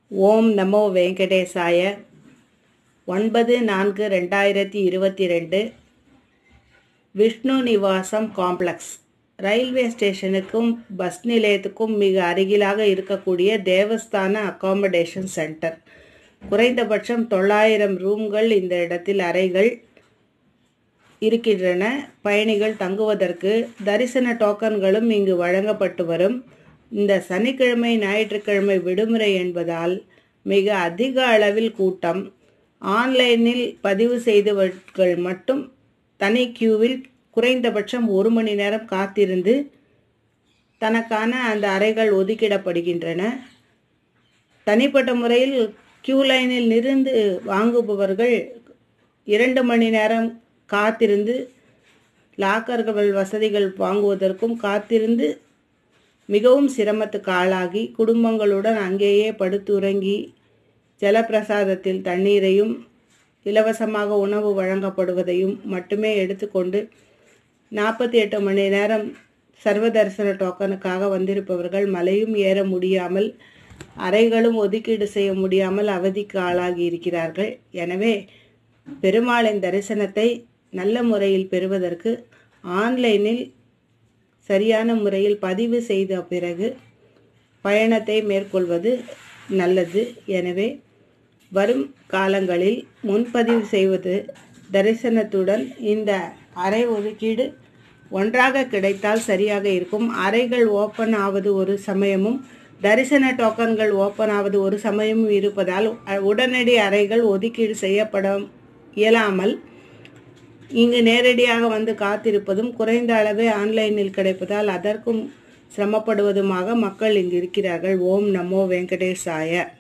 ஓம் நமோ வெங்கடேசாய ஒன்பது நான்கு ரெண்டாயிரத்தி இருபத்தி ரெண்டு விஷ்ணு நிவாசம் காம்ப்ளெக்ஸ் ரயில்வே ஸ்டேஷனுக்கும் பஸ் நிலையத்துக்கும் மிக அருகிலாக இருக்கக்கூடிய தேவஸ்தான அகாமடேஷன் சென்டர் குறைந்தபட்சம் தொள்ளாயிரம் ரூம்கள் இந்த இடத்தில் அறைகள் இருக்கின்றன பயணிகள் தங்குவதற்கு தரிசன டோக்கன்களும் இங்கு வழங்கப்பட்டு வரும் இந்த சனிக்கிழமை ஞாயிற்றுக்கிழமை விடுமுறை என்பதால் மிக அதிக அளவில் கூட்டம் ஆன்லைனில் பதிவு செய்தவர்கள் மட்டும் தனி கியூவில் குறைந்தபட்சம் ஒரு மணி நேரம் காத்திருந்து தனக்கான அந்த அறைகள் ஒதுக்கிடப்படுகின்றன தனிப்பட்ட முறையில் கியூ லைனில் இருந்து வாங்குபவர்கள் இரண்டு மணி நேரம் காத்திருந்து லாக்கர்கள் வசதிகள் வாங்குவதற்கும் காத்திருந்து மிகவும் சிரமத்துக்கு ஆளாகி குடும்பங்களுடன் அங்கேயே படுத்துறங்கி ஜலப்பிரசாதத்தில் தண்ணீரையும் இலவசமாக உணவு வழங்கப்படுவதையும் மட்டுமே எடுத்துக்கொண்டு நாற்பத்தி எட்டு மணி நேரம் சர்வ தரிசன டோக்கனுக்காக வந்திருப்பவர்கள் மலையும் ஏற முடியாமல் அறைகளும் ஒதுக்கீடு செய்ய முடியாமல் அவதிக்கு ஆளாகி இருக்கிறார்கள் எனவே பெருமாளின் தரிசனத்தை நல்ல முறையில் பெறுவதற்கு ஆன்லைனில் சரியான முறையில் பதிவு செய்த பிறகு பயணத்தை மேற்கொள்வது நல்லது எனவே வரும் காலங்களில் முன்பதிவு செய்வது தரிசனத்துடன் இந்த அறை ஒதுக்கீடு ஒன்றாக கிடைத்தால் சரியாக இருக்கும் அறைகள் ஓப்பன் ஆவது ஒரு சமயமும் தரிசன டோக்கன்கள் ஓப்பன் ஆவது ஒரு சமயமும் இருப்பதால் உடனடி அறைகள் ஒதுக்கீடு செய்யப்பட இயலாமல் இங்கு நேரடியாக வந்து காத்திருப்பதும் குறைந்த அளவே ஆன்லைனில் கிடைப்பதால் அதற்கும் சிரமப்படுவதுமாக மக்கள் இங்கு இருக்கிறார்கள் ஓம் நமோ வெங்கடேசாய